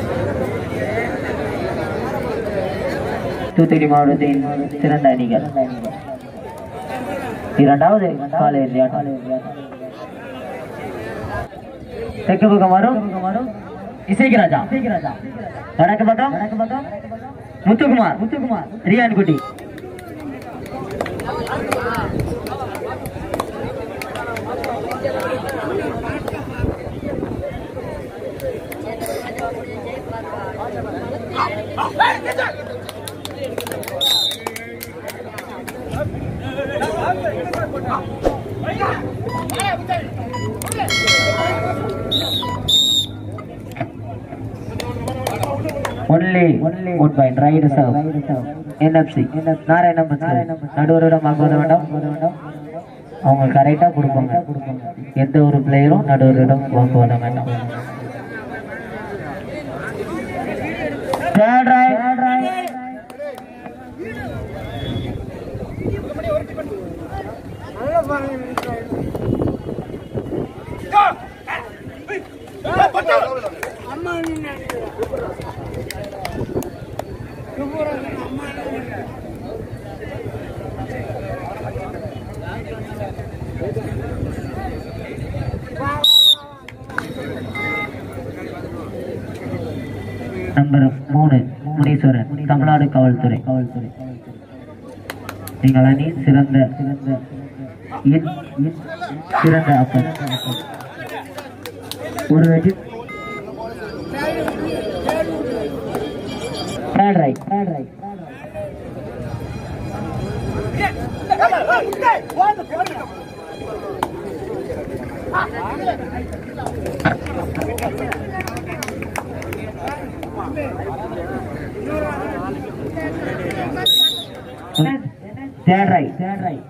தூத்துக்குடி மாவட்டத்தின் சிறந்த அணிகள் இரண்டாவது கால இறுதியாட்டம் தெற்கு பக்கம் வரும் இசைக்கு ராஜா வடக்கு பக்கம் முத்துக்குமார் முத்துக்குமார் ரியான் குட்டி only one point raid serve NFC நாராயணம் நடுவரிடம் வாங்குவது வேண்டாம் அவங்க கரெக்டா கொடுப்பாங்க எந்த ஒரு பிளேயரும் நடுவரிடம் வாங்குவது வேண்டாம் Third right. நம்பர் மூணு முனீஸ்வரன் தமிழ்நாடு காவல்துறை காவல்துறை நீங்கள் அணி சிறந்த சிறந்த இன் இன் சிறந்த அப்பன் ஒரு வெற்றி Third right, third right. Third right, third right.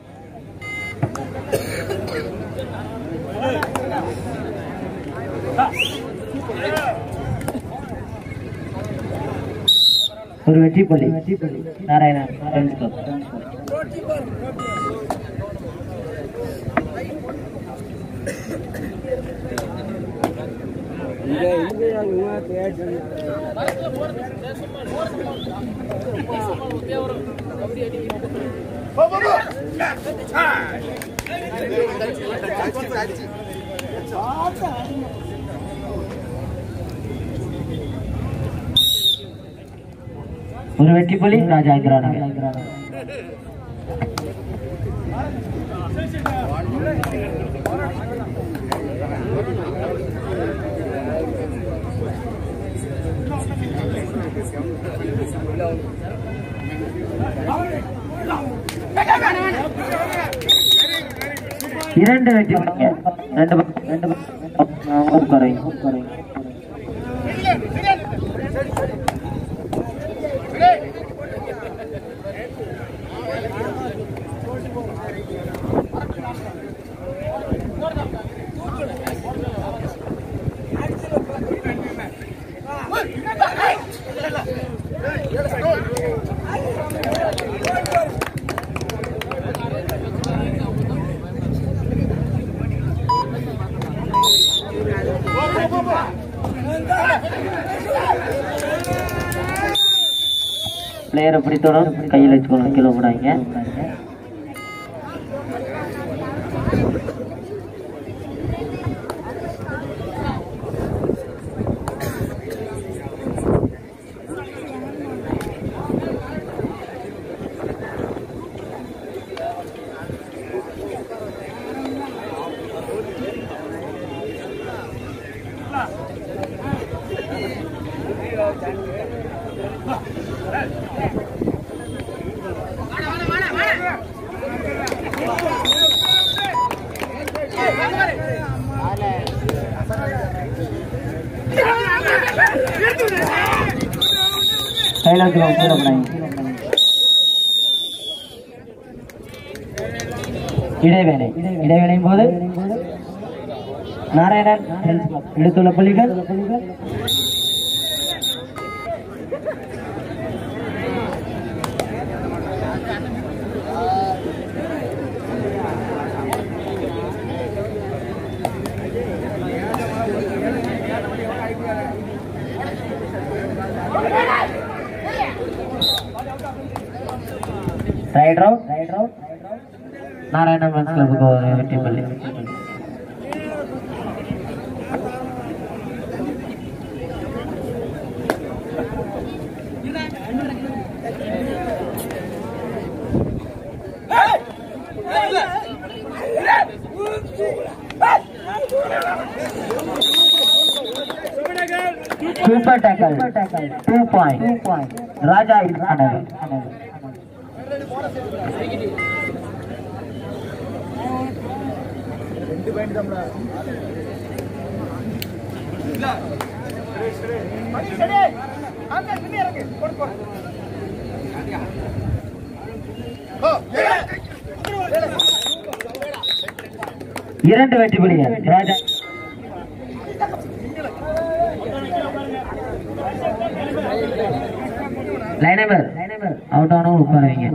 ஒரு வெற்றி புள்ளி வெற்றி புள்ளி நாராயணன் Friends Club. ஒரு வெற்றி புள்ளி ராஜா இந்திராநகர் இரண்டு வெற்றி புள்ளிங்க ரெண்டு பக்கம் ரெண்டு பக்கம் உட்காரை உட்காரை பிளேயரை பிடித்தோடும் கையில் வச்சுக்கணும் கீழே போடாங்க கையில் வச்சுக்கணும் கீழே போடாங்க இடைவேளை இடைவேளையும் போது நாராயணன் எடுத்துள்ள புள்ளிகள் raid out raid out Narayana friends கிளப்புக்கு ஒரு வெற்றி பள்ளி super tackle two point Raja இஸ்லானவர் இரண்டு வெற்றி புலிகள் ராஜா லைனவர் அவுட் ஆனவங்க உட்காருவீங்க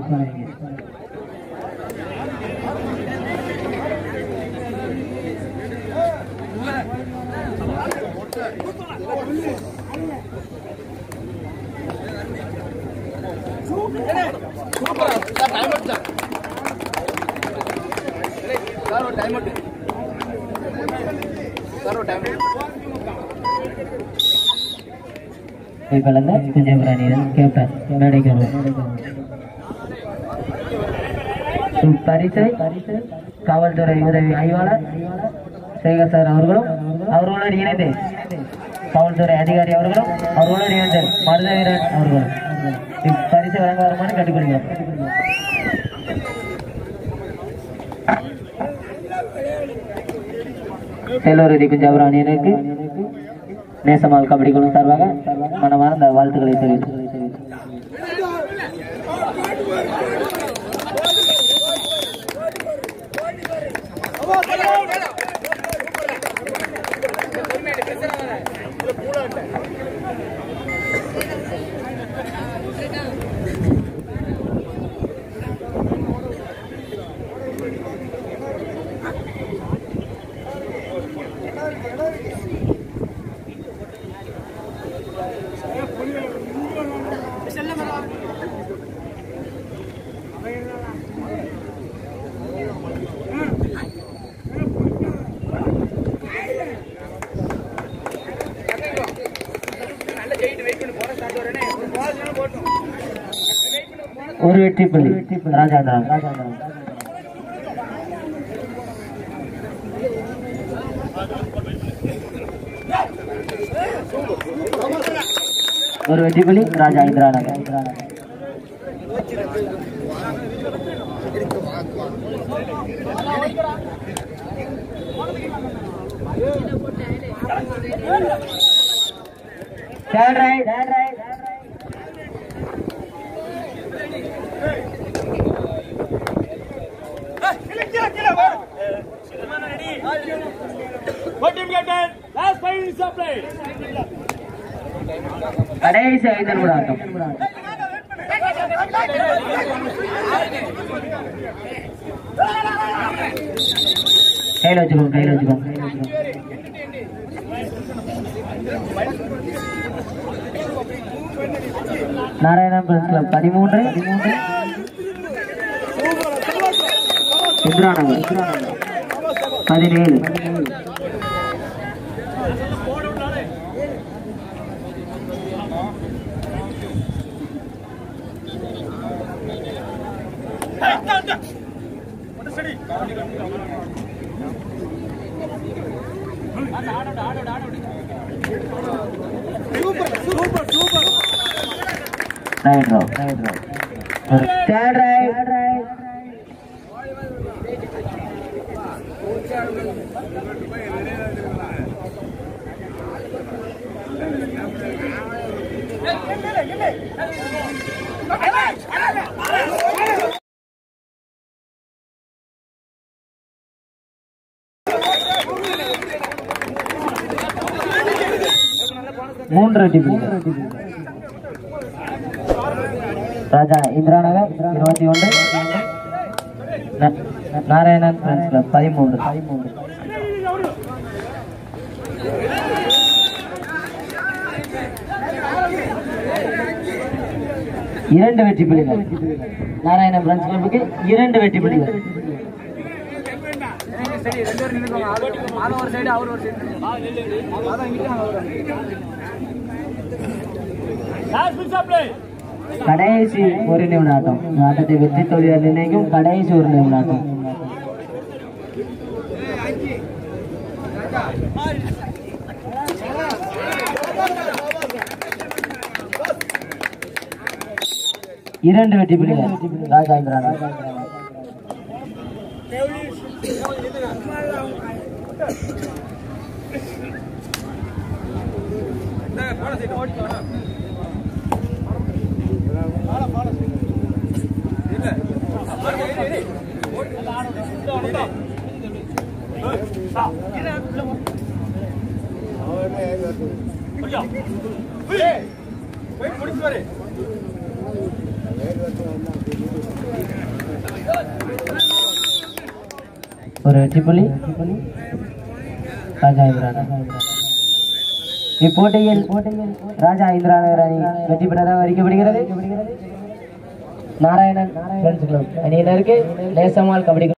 கலந்த குஞ்சபுராணியன் கேப்டன் மேடைக்கு வருவோம். பரிசை காவல்துறை உதவி ஆய்வாளர் சேகர் சார் அவர்களும் அவர்களோடு இணைந்து காவல்துறை அதிகாரி அவர்களும் அவர்களோடு இணைந்து மருத வீரன் அவர்களும் இப்பரிசு வழங்க வருமானு கேட்டுக்கொள்கிறோம் செல்லூரதி குஞ்சாபுராணியனுக்கு நேசமால் கபடி குழு சார்பாக மனமார்ந்த வாழ்த்துக்களை தெரிவித்து ஒரு வெற்றி புள்ளி ராஜாந்திரன் ஒரு வெற்றி புள்ளி ராஜா Indiranagar Third right, third right. What team captain? Last five minutes of play. கடைசி ஐந்து நிமிட ஆட்டம் கையில் வச்சுக்கோ கையில் வச்சுக்கோ நாராயணன் பிரஸ் கிளப் பதிமூன்று இந்திராநகர் பதினேழு raid row raid row third raid மூன்று அடி ராஜா இந்திராநகர் இருபத்தி ஒன்று ந- நாராயணன் ஃப்ரெண்ட்ஸ் கிளப் பதிமூன்று பதிமூன்று இரண்டு வெற்றி புள்ளிகள் நாராயணம் பிரான்ச் கிளப்புக்கு இரண்டு வெற்றி புள்ளிகள் Last minutes of play. கடைசி ஒரு நிமிட ஆட்டம் இந்த ஆட்டத்தை வெற்றி தோல்வியால் நிர்ணயிக்கும் கடைசி ஒரு நிமிட ஆட்டம் இரண்டு வெற்றி புள்ளிகள் ராஜா இந்திரானா ஒரு வெற்றி புள்ளி ராஜா இந்திரானா இப்போட்டியில் ராஜா இந்திராநகர் அணி வெற்றி பெற்றதாக அறிக்கப்படுகிறது நாராயணன் ஃப்ரெண்ட்ஸ் கிளப் அணியினருக்கு லேசமால் கபடி